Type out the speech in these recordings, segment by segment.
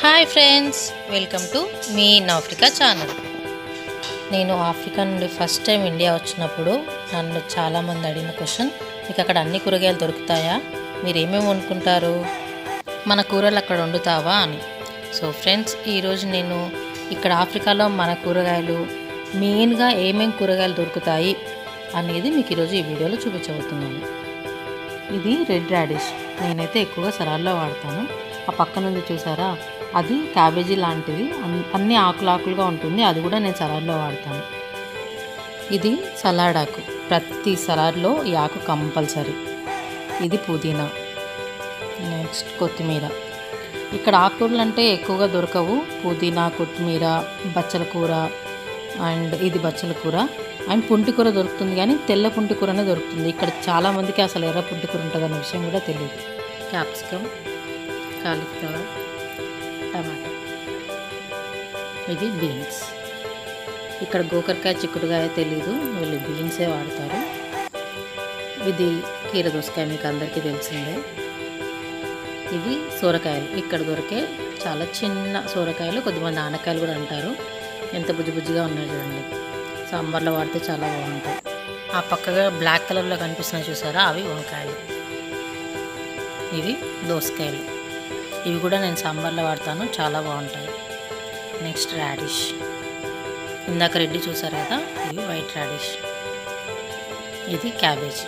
hi friends welcome to మీ in Africa channel నేను ఆఫ్రికా నుండి ఫస్ట్ టైం ఇండియా వచ్చినప్పుడు నన్ను చాలామంది అడిగిన క్వశ్చన్ మీకు అక్కడ అన్ని కూరగాయలు దొరుకుతాయా మీరు ఏమేమి వండుకుంటారు మన కూరలు అక్కడ వండుతావా అని సో ఫ్రెండ్స్ ఈరోజు నేను ఇక్కడ ఆఫ్రికాలో మన కూరగాయలు మెయిన్గా ఏమేమి కూరగాయలు దొరుకుతాయి అనేది మీకు ఈరోజు ఈ వీడియోలో చూపించబోతున్నాను ఇది రెడ్ రాడిష్ నేనైతే ఎక్కువగా సలాడ్లో వాడతాను ఆ పక్కన ఉంది చూసారా అది క్యాబేజీ లాంటిది అన్- అన్ని ఆకులు ఆకులుగా ఉంటుంది అది కూడా నేను సలాడ్లో వాడతాను ఇది సలాడ్ ఆకు ప్రతి సలాడ్లో ఈ ఆకు కంపల్సరీ ఇది పుదీనా నెక్స్ట్ కొత్తిమీర ఇక్కడ ఆకుకూరలు అంటే ఎక్కువగా దొరకవు పుదీనా కొత్తిమీర బచ్చల కూర అండ్ ఇది బచ్చల కూర అండ్ పుంటి కూర దొరుకుతుంది కానీ తెల్ల పుంటి కూరనే దొరుకుతుంది ఇక్కడ చాలా మందికి అసలు ఎర్ర పుంటి కూర ఉంటుంది అన్న విషయం కూడా తెలియదు క్యాప్సికమ్ కాలీఫ్లవర్ టమాటా ఇది బీన్స్ ఇక్కడ గోకరకాయ చిక్కుడుకాయ తెలీదు వీళ్ళు బీన్సే వాడతారు ఇది కీర దోసకాయ మీకు అందరికీ తెలిసిందే ఇవి సోరకాయలు ఇక్కడ దొరికే చాలా చిన్న సోరకాయలు కొద్దిమంది ఆనకాయలు కూడా అంటారు ఎంత బుజ్జి బుజ్జిగా ఉన్నాయి చూడండి సాంబార్లో వాడితే చాలా బాగుంటాయి ఆ పక్కగా బ్లాక్ కలర్లో కనిపిస్తున్నాయి చూసారా అవి వంకాయలు ఇవి దోసకాయలు ఇవి కూడా నేను సాంబార్లో వాడతాను చాలా బాగుంటాయి నెక్స్ట్ రాడిష్ ఇందాక రెడ్డి చూసారు కదా ఇవి వైట్ రాడిష్ ఇది క్యాబేజీ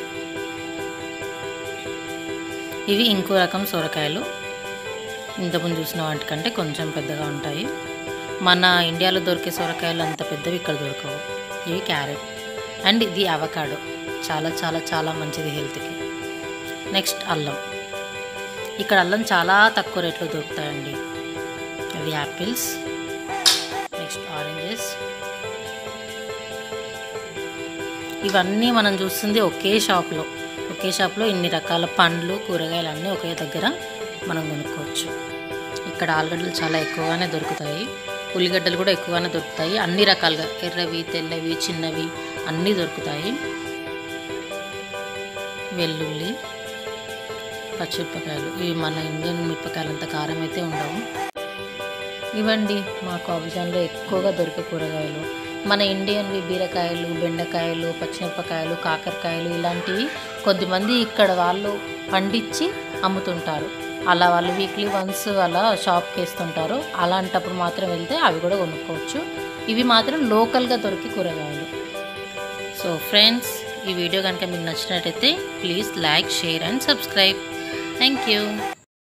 ఇవి ఇంకో రకం సొరకాయలు ఇంతకుముందు చూసిన వాటికంటే కొంచెం పెద్దగా ఉంటాయి మన ఇండియాలో దొరికే సొరకాయలు అంత పెద్దవి ఇక్కడ దొరకవు ఇవి క్యారెట్ అండ్ ఇది అవకాడో చాలా చాలా చాలా మంచిది హెల్త్కి నెక్స్ట్ అల్లం ఇక్కడ అల్లం చాలా తక్కువ రేట్లో దొరుకుతాయండి అవి యాపిల్స్ నెక్స్ట్ ఆరెంజెస్ ఇవన్నీ మనం చూస్తుంది ఒకే షాప్లో ఒకే షాప్లో ఇన్ని రకాల పండ్లు కూరగాయలు అన్నీ ఒకే దగ్గర మనం కొనుక్కోవచ్చు ఇక్కడ ఆలుగడ్డలు చాలా ఎక్కువగానే దొరుకుతాయి ఉల్లిగడ్డలు కూడా ఎక్కువగానే దొరుకుతాయి అన్ని రకాలుగా ఎర్రవి తెల్లవి చిన్నవి అన్నీ దొరుకుతాయి వెల్లుల్లి పచ్చిమిరపకాయలు ఇవి మన ఇండియన్ మిరపకాయలు అంత కారం అయితే ఉండవు ఇవండి మా కాబిజాన్లో ఎక్కువగా దొరికే కూరగాయలు మన ఇండియన్వి బీరకాయలు బెండకాయలు పచ్చిమిరపకాయలు కాకరకాయలు ఇలాంటివి కొద్దిమంది ఇక్కడ వాళ్ళు పండించి అమ్ముతుంటారు అలా వాళ్ళు వీక్లీ వన్స్ అలా షాప్కి వేస్తుంటారు అలాంటప్పుడు మాత్రం వెళ్తే అవి కూడా కొనుక్కోవచ్చు ఇవి మాత్రం లోకల్గా దొరికే కూరగాయలు సో ఫ్రెండ్స్ ఈ వీడియో కనుక మీకు నచ్చినట్టయితే please like share and subscribe thank you